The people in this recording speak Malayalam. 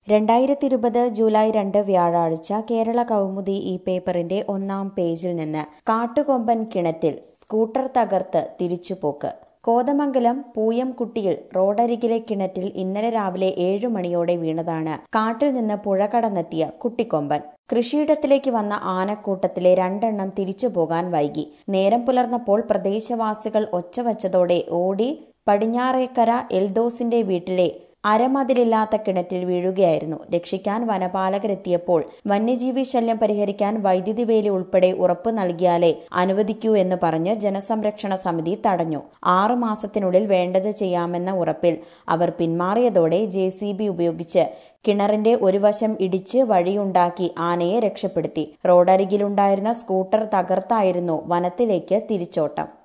രണ്ടായിരത്തി ഇരുപത് ജൂലൈ രണ്ട് വ്യാഴാഴ്ച കേരള കൗമുദി ഈ പേപ്പറിന്റെ ഒന്നാം പേജിൽ നിന്ന് കാട്ടുകൊമ്പൻ കിണറ്റിൽ സ്കൂട്ടർ തകർത്ത് തിരിച്ചുപോക്ക് കോതമംഗലം പൂയംകുട്ടിയിൽ റോഡരികിലെ കിണറ്റിൽ ഇന്നലെ രാവിലെ ഏഴു മണിയോടെ വീണതാണ് കാട്ടിൽ നിന്ന് പുഴ കടന്നെത്തിയ കുട്ടിക്കൊമ്പൻ കൃഷിയിടത്തിലേക്ക് വന്ന ആനക്കൂട്ടത്തിലെ രണ്ടെണ്ണം തിരിച്ചു പോകാൻ വൈകി നേരം പുലർന്നപ്പോൾ പ്രദേശവാസികൾ ഒച്ചവച്ചതോടെ ഓടി പടിഞ്ഞാറേക്കര എൽദോസിന്റെ വീട്ടിലെ അരമതിലില്ലാത്ത കിണറ്റിൽ വീഴുകയായിരുന്നു രക്ഷിക്കാൻ വനപാലകരെത്തിയപ്പോൾ വന്യജീവി ശല്യം പരിഹരിക്കാൻ വൈദ്യുതി വേലി ഉൾപ്പെടെ ഉറപ്പ് നൽകിയാലേ അനുവദിക്കൂ എന്ന് പറഞ്ഞ് ജനസംരക്ഷണ സമിതി തടഞ്ഞു ആറു മാസത്തിനുള്ളിൽ വേണ്ടത് ചെയ്യാമെന്ന ഉറപ്പിൽ അവർ പിന്മാറിയതോടെ ജെ ഉപയോഗിച്ച് കിണറിന്റെ ഒരു വശം ഇടിച്ച് വഴിയുണ്ടാക്കി ആനയെ രക്ഷപ്പെടുത്തി റോഡരികിലുണ്ടായിരുന്ന സ്കൂട്ടർ തകർത്തായിരുന്നു വനത്തിലേക്ക് തിരിച്ചോട്ടം